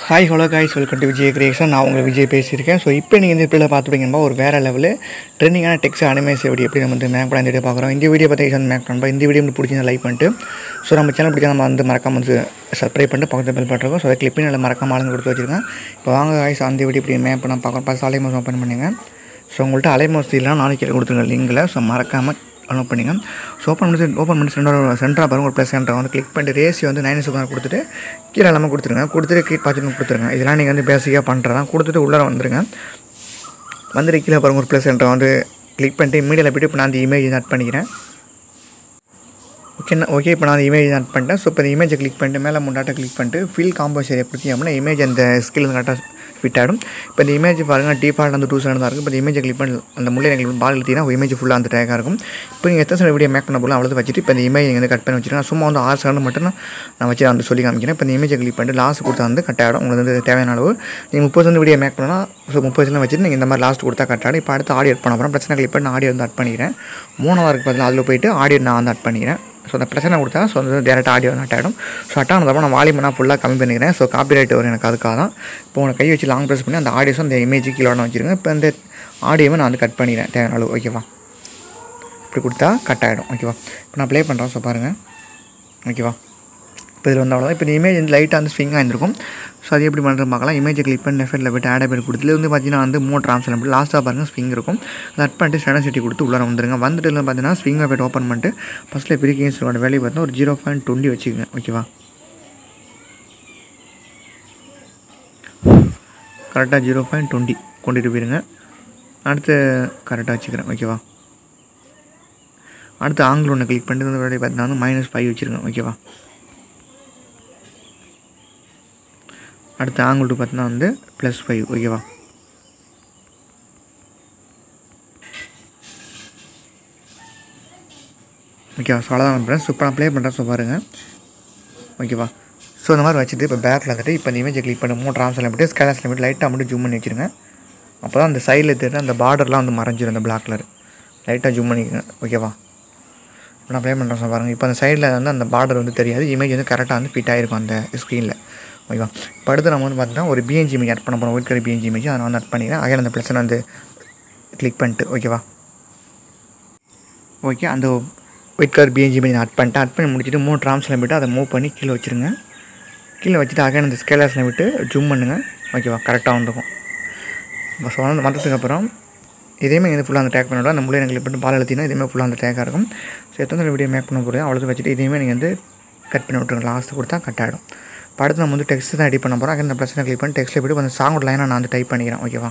hi hello guys welcome to Vijay creation நான் உங்கள் விஜய் பேசியிருக்கேன் ஸோ இப்போ நீங்கள் இந்த இப்படியில் பார்த்துட்டீங்கன்னா ஒரு வேறு லெவலு ட்ரெண்டிங்கான டெக்ஸ் அனிமேஸ் எப்படி எப்படி நம்ம வந்து மேக் பண்ண இந்த வீடியோ பார்க்குறோம் இந்த வீடியோ பற்றி வந்து மேக் பண்ணுறோம் இந்த வீடியோ வந்து பிடிச்சி லைக் பண்ணிட்டு ஸோ நம்ம சேனல் பிடிச்சா நம்ம வந்து மறக்காம வந்து சப்ஸ்கிரைப் பண்ணிட்டு பக்கத்தில் பெல் பண்ணிருக்கோம் ஸோ அதை கிளிப்பிங் நல்ல மறக்காம ஆளுங்க கொடுத்து வச்சிருக்கேன் இப்போ வாங்க காய்ஸ் அந்த வீடியோ இப்படி மேப் பண்ண பார்க்குறோம் பார்த்து அலைமோஸ் ஓப்பன் பண்ணுங்க ஸோ உங்கள்கிட்ட அலைமோஸ் இல்லைனா நாளைக்கு கீழே கொடுத்துருங்க லிங்கில் ஸோ மறக்காமல் அனுப்ப பண்ணிங்க ஸோ ஓப்பன் பண்ணி ஓப்பன் பண்ணி சென்டர் சென்டராக பாருங்க ஒரு ப்ளஸ் சென்டர் வந்து கிளிக் பண்ணிட்டு ரேசி வந்து நைன் சுகர் கொடுத்துட்டு கீழே எல்லாமே கொடுத்துருங்க கொடுத்துட்டு கீழே பார்த்துட்டு கொடுத்துருங்க இதெல்லாம் நீங்கள் வந்து பேசிக்காக பண்ணுறதான் கொடுத்துட்டு உள்ளே வந்துருங்க வந்துட்டு கீழே பாருங்க ஒரு ப்ளஸ் சென்டர் வந்து கிளிக் பண்ணிட்டு மீடியில் போய்ட்டு இப்போ நான் அந்த இமேஜ் ஆட் பண்ணிக்கிறேன் ஓகே ஓகே இப்போ நான் அந்த இமேஜ் ஆட் பண்ணிட்டேன் ஸோ இப்போ இந்த இமேஜை கிளிக் பண்ணிட்டு மேலே முன்னாட்ட கிளிக் பண்ணிட்டு ஃபீல் காம்போஸ் ஏரியா கொடுத்தி அப்படின்னா இமேஜ் அந்த ஸ்கில் கரெக்டாக ஃபிட் ஆகிடும் இப்போ இந்த இமேஜ் பாருங்கள் டிஃபால்ட் அந்த டூ செவன் தான் இருக்கும் இப்போ இந்த இமேஜை கிளிக் பண்ணி அந்த முள்ளை எங்களுக்கு பால் எழுத்தினா இமேஜ் ஃபுல்லாக அந்த டேக்காக இருக்கும் இப்போ நீங்கள் எத்தனை செகண்ட் வீடியோ மேக் பண்ண போல அவ்வளோ வச்சுட்டு இப்போ இந்த இமேஜ் நீங்கள் வந்து கட் பண்ணி வச்சுருக்கேன் சும்மா வந்து ஆறு செகண்ட் மட்டும் தான் நான் வச்சு வந்து சொல்லி காமிக்கிறேன் இப்போ இந்த இமேஜை கிளிக் பண்ணிட்டு லாஸ்ட் கொடுத்தா வந்து கட் ஆகிடும் உங்களுக்கு வந்து தேவையான அளவு நீங்கள் முப்பது செகண்ட் வீடியோ மேக் பண்ணால் ஸோ முப்பது செகண்ட் வச்சுட்டு நீங்கள் இந்த மாதிரி லாஸ்ட் கொடுத்தா கட் ஆகிடும் இப்போ அடுத்து ஆடியோ பண்ண போகிறோம் பிரச்சனை கிளிக் பண்ணி ஆடியோ வந்து அட் பண்ணிக்கிறேன் மூணாவது இருக்கு பதில் அதில் போயிட்டு ஆடியோ நான் வந்து அட் பண்ணிக்கிறேன் ஸோ அந்த பிரச்சனை கொடுத்தா ஸோ வந்து டேரெக்டாக ஆடியோ நட் ஆகிடும் ஸோ அட் ஆனதுக்கப்புறம் நான் வால்யூம் நான் ஃபுல்லாக கம்மி பண்ணிக்கிறேன் ஸோ காப்பி ரைட் வரும் எனக்கு அதுக்காக தான் இப்போ உங்களை கை வச்சு லாங் ப்ரெஸ் பண்ணி அந்த ஆடியோஸும் அந்த இமேஜ் கீழே வச்சுருங்க இப்போ இந்த ஆடியோவை நான் வந்து கட் பண்ணிக்கிறேன் தேவையான அளவு ஓகேவா இப்படி கொடுத்தா கட் ஆகிடும் ஓகேவா இப்போ நான் ப்ளே பண்ணுறேன் ஸோ பாருங்கள் ஓகேவா இப்போ இதில் வந்து அவ்வளோதான் இப்போ இந்த இமேஜ் வந்து லைட்டாக வந்து ஸ்விங்காக இருந்திருக்கும் ஸோ அது எப்படி பண்ணுறது பார்க்கலாம் இமேஜை கிளிக் பண்ணி எஃபெக்ட்டில் போய்ட்டு ஆட் பேர் கொடுத்து வந்து பார்த்தீங்கன்னா வந்து மூணு ட்ரான்ஸ்ஃபர் பண்ணி லாஸ்ட்டாக பாருங்கள் ஸ்விங் இருக்கும் அதை கட் பண்ணிட்டு ஸ்டேட்டஸ் சிட்டி கொடுத்து உள்ளே வந்துருங்க வந்துட்டு இதில் பார்த்தீங்கன்னா ஸ்விங் போய்ட்டு ஓப்பன் பண்ணிட்டு ஃபஸ்ட்டில் பிரிக்கிங் சொல்லுவோட வேலையை பார்த்தீங்கன்னா ஒரு ஜீரோ பாயிண்ட் டுவெண்ட்டி வச்சுக்கோங்க ஓகேவா கரெக்டாக ஜீரோ பாயிண்ட் டுவெண்ட்டி கொண்டுட்டு போயிருங்க அடுத்து கரெக்டாக வச்சுக்கிறேன் ஓகேவா அடுத்து ஆங்கிள் ஒன்று கிளிக் பண்ணிட்டு இந்த வேலையை பார்த்தீங்கன்னா வந்து மைனஸ் ஃபைவ் வச்சுருங்க ஓகேவா அடுத்து ஆங்கிள் டூ பார்த்தீங்கன்னா வந்து ப்ளஸ் ஃபைவ் ஓகேவா ஓகேவா ஸோ அவ்வளோதான் பண்ணுறேன் ஸோ இப்போ நான் ப்ளே பண்ணுறேன் ஸோ பாருங்கள் ஓகேவா ஸோ இந்த மாதிரி வச்சுட்டு இப்போ பேக்கில் வந்துட்டு இப்போ இந்த இமேஜை கிளிக் பண்ணி மூணு ட்ரான்ஸ்ஃபர் பண்ணிட்டு ஸ்கேலர்ஸ் பண்ணிட்டு லைட்டாக மட்டும் ஜூம் பண்ணி வச்சுருங்க அப்போ தான் அந்த சைடில் தெரியுற அந்த பார்டர்லாம் வந்து மறைஞ்சிரும் அந்த பிளாக் கலர் லைட்டாக ஜூம் பண்ணிக்கோங்க ஓகேவா இப்போ நான் ப்ளே பண்ணுறேன் ஸோ பாருங்கள் இப்போ அந்த சைடில் வந்து அந்த பார்டர் வந்து தெரியாது இமேஜ் வந்து கரெக்டாக வந்து ஃபிட் ஆகிருக்கும் அந்த ஸ்க்ரீனில் ஓகேவா இப்போ அடுத்து நம்ம வந்து பார்த்தீங்கன்னா ஒரு பிஎன்ஜி இமேஜ் ஆட் பண்ண போகிறோம் ஒயிட் கலர் பிஎன்ஜி இமேஜ் அதை நான் வந்து ஆட் பண்ணிக்கிறேன் அகைன் அந்த ப்ளஸ் வந்து கிளிக் பண்ணிட்டு ஓகேவா ஓகே அந்த white colour PNG image add பண்ணிட்டு ஆட் பண்ணி முடிச்சுட்டு மூணு ட்ராம்ஸில் விட்டு அதை மூவ் பண்ணி கீழே வச்சுருங்க கீழே வச்சுட்டு அகைன் அந்த ஸ்கேலர்ஸில் விட்டு ஜூம் பண்ணுங்கள் ஓகேவா கரெக்டாக வந்துருக்கும் இப்போ ஸோ வந்து மற்றதுக்கு அப்புறம் இதேமே வந்து ஃபுல்லாக அந்த டேக் பண்ணிவிடும் அந்த முள்ளை கிளிக் பண்ணிட்டு பால் எழுத்தினா இதேமே ஃபுல்லாக அந்த டேக்காக இருக்கும் ஸோ எத்தனை வீடியோ மேக் பண்ண போகிறோம் அவ்வளோ வச்சுட்டு இதேமே நீங்கள் வந்து கட் பண்ணி விட்ருங்க லாஸ்ட்டு கொடுத்தா கட் ஆகிடும் இப்போ அடுத்து நம்ம வந்து டெக்ஸ்ட் தான் எடிட் பண்ண போகிறோம் அந்த பிரச்சனை கிளிக் பண்ணி டெக்ஸ்ட்டில் போய்ட்டு அந்த சாங்கோட லைனை நான் வந்து டைப் பண்ணிக்கிறேன் ஓகேவா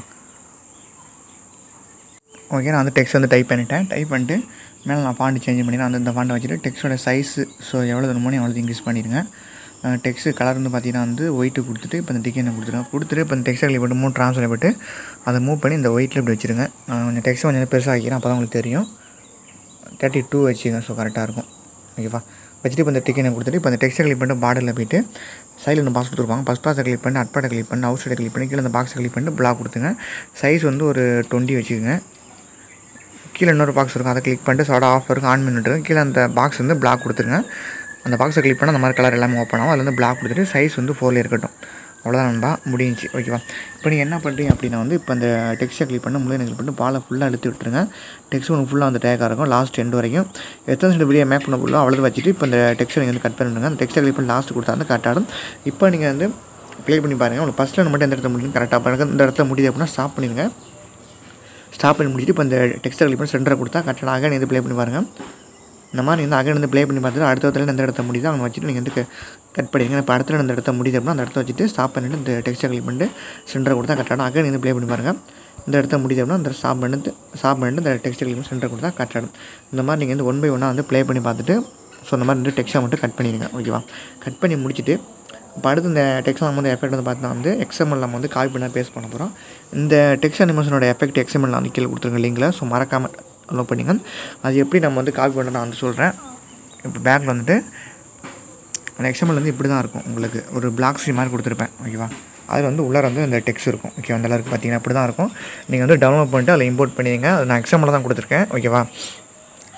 ஓகே நான் வந்து டெக்ஸ்ட் வந்து டைப் பண்ணிட்டேன் டைப் பண்ணிட்டு மேலே நான் ஃபாண்ட் சேஞ்ச் பண்ணி நான் வந்து இந்த ஃபாண்டை வச்சுட்டு டெக்ஸ்ட்டோட சைஸு ஸோ எவ்வளோ வேணுமோ எவ்வளோ இன்க்ரீஸ் பண்ணிடுங்க டெக்ஸ்ட் கலர் வந்து பார்த்தீங்கன்னா வந்து ஒயிட்டு கொடுத்துட்டு இப்போ இந்த டிக்கெட்டை கொடுத்துருங்க கொடுத்துட்டு இப்போ இந்த டெக்ஸ்ட்டை கிளிக் பண்ணிட்டு மூணு ட்ரான்ஸ்ஃபர் போட்டு அதை மூவ் பண்ணி இந்த ஒயிட்டில் இப்படி வச்சுருங்க நான் கொஞ்சம் டெக்ஸ்ட் கொஞ்சம் பெருசாக வைக்கிறேன் அப்போ தான் உங்களுக்கு தெரியும் தேர்ட்டி டூ வச்சுங்க ஸோ கரெக்டாக இருக்கும் ஓகேவா வச்சுட்டு இப்போ இந்த டிக்கெட்டை கொடுத்துட்டு இப்போ இந்த டெக்ஸ்ட்டை கிளிக் பண்ணிட்டு பார்டரில் போயிட்டு சைடில் இந்த பாக்ஸ் கொடுத்துருப்பாங்க ஃபஸ்ட் பாக்ஸை கிளிக் பண்ணி அட்பாட்டை கிளிக் பண்ணி அவுட் சைடை கிளிக் பண்ணி கீழே அந்த பாக்ஸை கிளிக் பண்ணிட்டு பிளாக் கொடுத்துங்க சைஸ் வந்து ஒரு டுவெண்ட்டி வச்சுக்கோங்க கீழே இன்னொரு பாக்ஸ் இருக்கும் அதை கிளிக் பண்ணிட்டு சோடா ஆஃப் இருக்கும் ஆன் பண்ணிட்டு கீழே அந்த பாக்ஸ் வந்து பிளாக் கொடுத்துருங்க அந்த பாக்ஸை கிளிக் பண்ணால் அந்த மாதிரி கலர் எல்லாமே ஓப்பன் ஆகும் அதில் வந்து பிளாக் கொடுத்துட்டு சைஸ் வந்து ஃபோரில் இருக்கட்டும் அவ்வளோதான் நண்பா முடிஞ்சிச்சு ஓகேவா இப்போ நீங்கள் என்ன பண்ணுறீங்க அப்படின்னா வந்து இப்போ அந்த டெக்ஸ்ட்டை கிளிக் பண்ணி முள்ளை கிளிக் பண்ணி பாலை ஃபுல்லாக எடுத்து விட்டுருங்க டெக்ஸ்ட் ஒன்று ஃபுல்லாக வந்து டேக்காக இருக்கும் லாஸ்ட் எண்டு வரைக்கும் எத்தனை சென்ட் வீடியோ மேப் பண்ண ஃபுல்லாக அவ்வளோ வச்சுட்டு இப்போ இந்த டெக்ஸ்ட்டை நீங்கள் வந்து கட் பண்ணிடுங்க அந்த டெக்ஸ்ட்டை கிளிக் பண்ணி லாஸ்ட் கொடுத்தா வந்து கட் ஆடும் இப்போ நீங்கள் வந்து ப்ளே பண்ணி பாருங்கள் உங்களுக்கு ஃபஸ்ட்டில் மட்டும் எந்த இடத்துல முடியும் கரெக்டாக பாருங்கள் இந்த இடத்துல முடியுது அப்படின்னா ஸ்டாப் பண்ணிடுங்க ஸ்டாப் பண்ணி முடிச்சுட்டு இப்போ இந்த டெக்ஸ்ட்டை கிளிக் பண்ணி சென்டரை கொடுத்தா கரெக்டாக அகைன் இது ப்ளே பண்ணி பாருங்கள் இந்த மாதிரி வந்து அகைன் வந்து ப்ளே பண்ணி பார்த்துட்டு அடுத்த இடத்துல எந்த இடத்த முடியுதோ அவங்க வச்சுட்டு நீங்கள் வந்து கட் பண்ணிடுங்க இப்போ அடுத்த அந்த இடத்த முடியுது அப்படின்னா அந்த இடத்த வச்சுட்டு ஸ்டாப் பண்ணிட்டு இந்த டெக்ஸ்ட்டை கிளிக் பண்ணிட்டு சென்டரை கொடுத்தா கரெக்டாக அகைன் வந்து ப்ளே பண்ணி பாருங்கள் இந்த இடத்த முடியுது அப்படின்னா அந்த ஸ்டாப் பண்ணிட்டு ஸ்டாப் பண்ணிட்டு இந்த டெக்ஸ்ட்டை கிளிக் பண்ணி சென்டர் கொடுத்தா கட் ஆகிடும் இந்த மாதிரி நீங்கள் வந்து ஒன் பை ஒன்னாக வந்து ப்ளே பண்ணி பார்த்துட்டு ஸோ இந்த மாதிரி வந்து டெக்ஸ்ட்டை மட்டும் கட் பண்ணிடுங்க ஓகேவா கட் பண்ணி முடிச்சுட்டு இப்போ அடுத்து இந்த டெக்ஸ்ட் நம்ம வந்து எஃபெக்ட் வந்து பார்த்தா வந்து எக்ஸ்எம்எல் நம்ம வந்து காப்பி பண்ண பேஸ்ட் பண்ண போகிறோம் இந்த டெக்ஸ்ட் அனிமேஷனோட எஃபெக்ட் எக்ஸ்எம்எல் நான் கீழே கொடுத்துருங்க லிங்கில் ஸோ மறக்காமல் அலோவ் பண்ணிங்க அது எப்படி நம்ம வந்து காப்பி பண்ண நான் வந்து சொல்கிறேன் இப்போ பேக்கில் வந்துட்டு அந்த எக்ஸ்எம்எல் வந்து இப்படி தான் இருக்கும் உங்களுக்கு ஒரு பிளாக் ஸ்க்ரீன் மாதிரி கொடுத்துருப்பேன் ஓகேவா அதில் வந்து உள்ளே வந்து இந்த டெக்ஸ்ட் இருக்கும் ஓகே அந்த அளவுக்கு பார்த்தீங்கன்னா இப்படி தான் இருக்கும் நீங்கள் வந்து டவுன்லோட் பண்ணிட்டு அதில் இம்போர்ட் பண்ணிடுங்க அது நான் எக்ஸ்எம்எல் தான் கொடுத்துருக்கேன் ஓகேவா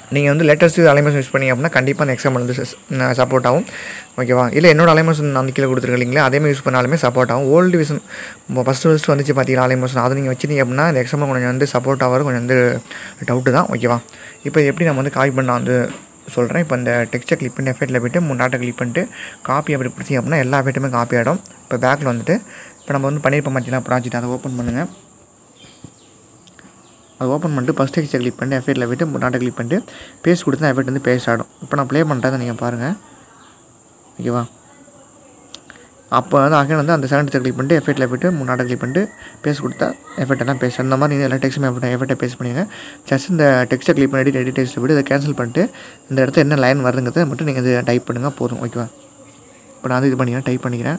நீங்கள் வந்து லேட்டஸ்ட் அலைமேஷன் யூஸ் பண்ணி அப்படின்னா கண்டிப்பாக அந்த எக்ஸாம்பிள் வந்து சப்போர்ட் ஆகும் ஓகேவா இல்லை என்னோட அலைமேஷன் அந்த கீழே கொடுத்துருக்கேன் இல்லைங்களா அதேமாதிரி யூஸ் பண்ணாலுமே சப்போர்ட் ஆகும் ஓல்டு விஷன் ஃபஸ்ட்டு ஃபஸ்ட்டு வந்துச்சு பார்த்தீங்கன்னா அலைமேஷன் அதை நீங்கள் வச்சிருந்தீங்க அப்படின்னா இந்த எக்ஸாம்பிள் கொஞ்சம் வந்து சப்போர்ட் ஆகிறது கொஞ்சம் வந்து டவுட்டு தான் ஓகேவா இப்போ எப்படி நம்ம வந்து காப்பி பண்ண வந்து சொல்கிறேன் இப்போ இந்த டெக்ஸ்ட்டை கிளிக் பண்ணி எஃபெக்ட்டில் போய்ட்டு மூணு நாட்டை கிளிக் பண்ணிட்டு காப்பி அப்படி பிடிச்சி அப்படின்னா எல்லா எஃபெக்ட்டுமே காப்பி ஆகிடும் இப்போ பேக்கில் வந்துட்டு இப்போ நம்ம வந்து பண்ணியிருப்போம் பார்த்தீங்கன்னா ப்ராஜெக்ட் அதை ஓப்பன் பண்ணுங்கள் அது ஓப்பன் பண்ணிட்டு ஃபஸ்ட் டெக்ஸ்ட்டை கிளிக் பண்ணிட்டு எஃபெக்ட்டில் போய்ட்டு மூணு நாட்டை கிளிக் பண்ணிட்டு பேஸ்ட் கொடுத்தா எஃபெக்ட் வந்து பேஸ்ட் ஆகிடும் இப்போ நான் ப்ளே பண்ணுறதை நீங்கள் பாருங்கள் ஓகேவா அப்போ வந்து அகைன் வந்து அந்த செகண்ட் கிளிக் பண்ணிட்டு எஃபெக்ட்டில் போய்ட்டு மூணு நாட்டை கிளிக் பண்ணிட்டு பேஸ்ட் கொடுத்தா எஃபெக்ட் எல்லாம் பேஸ்ட் அந்த மாதிரி நீங்கள் எல்லா டெக்ஸ்ட்டுமே எஃபெக்ட் எஃபெக்ட்டை பேஸ்ட் பண்ணிங்க ஜஸ்ட் இந்த டெக்ஸ்ட்டை கிளிக் பண்ணி எடிட் டெக்ஸ்ட்டில் போய்ட்டு இதை கேன்சல் பண்ணிட்டு இந்த இடத்துல என்ன லைன் வருதுங்கிறத மட்டும் நீங்கள் இது டைப் பண்ணுங்கள் போதும் ஓகேவா இப்போ நான் வந்து இது பண்ணிக்கிறேன் டைப் பண்ணிக்கிறேன்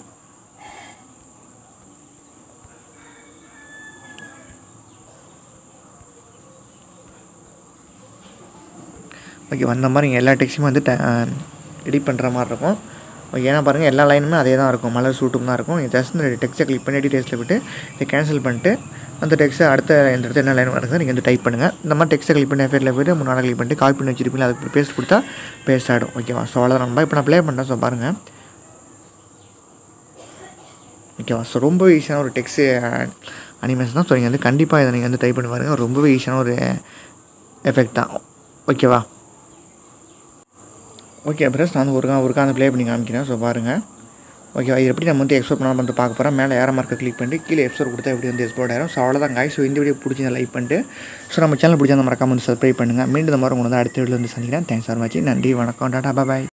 ஓகே வந்த மாதிரி இங்கே எல்லா டெக்ஸ்ட்டுமே வந்து எடிட் பண்ணுற மாதிரி இருக்கும் ஓகே ஏன்னா பாருங்கள் எல்லா லைனுமே அதே தான் இருக்கும் மலர் சூட்டும் தான் இருக்கும் ஜஸ்ட் இந்த டெக்ஸ்ட்டை கிளிக் பண்ணி எடிட் டெக்ஸ்ட்டில் விட்டு இதை கேன்சல் பண்ணிட்டு அந்த டெக்ஸ்ட்டை அடுத்த இந்த இடத்துல என்ன லைன் வருது நீங்கள் வந்து டைப் பண்ணுங்கள் இந்த மாதிரி டெக்ஸ்ட்டை கிளிக் பண்ணி எஃபேரில் போய்ட்டு முன்னாடி கிளிக் பண்ணிட்டு காப்பி பண்ணி வச்சிருப்பீங்க அதுக்கு பேஸ்ட் கொடுத்தா பேஸ்ட் ஆகிடும் ஓகேவா ஸோ அவ்வளோதான் நம்ம இப்போ நான் ப்ளே பண்ணுறேன் ஸோ பாருங்கள் ஓகேவா ஸோ ரொம்ப ஈஸியான ஒரு டெக்ஸ்ட் அனிமேஷன் தான் ஸோ நீங்கள் வந்து கண்டிப்பாக இதை நீங்கள் வந்து டைப் பண்ணி பாருங்கள் ரொம்பவே ஈஸியான ஒரு எஃபெக்ட் தான் ஓகேவா ஓகே ப்ரஸ் நான் வந்து ஒருக்கா ஒருக்கா அந்த ப்ளே பண்ணி காமிக்கிறேன் ஸோ பாருங்கள் ஓகேவா இது எப்படி நம்ம வந்து எக்ஸ்போர்ட் பண்ணால் வந்து பார்க்க போகிறோம் மேலே ஏற மார்க்கை கிளிக் பண்ணிட்டு கீழே எக்ஸ்போர்ட் கொடுத்தா எப்படி வந்து எக்ஸ்போர்ட் ஆயிரும் ஸோ அவ்வளோதான் காய் ஸோ இந்த வீடியோ பிடிச்சி லைக் பண்ணிட்டு ஸோ நம்ம சேனல் பிடிச்சா அந்த மறக்காம வந்து சப்ஸ்கிரைப் பண்ணுங்கள் மீண்டும் இந்த மாதிரி உங்களை வந்து அடுத்த வீடியோ வந்து சந்திக்கிறேன் தேங்க்ஸ் ஃபார் வாட்சிங் நன்றி வணக்கம் டாடா பாய்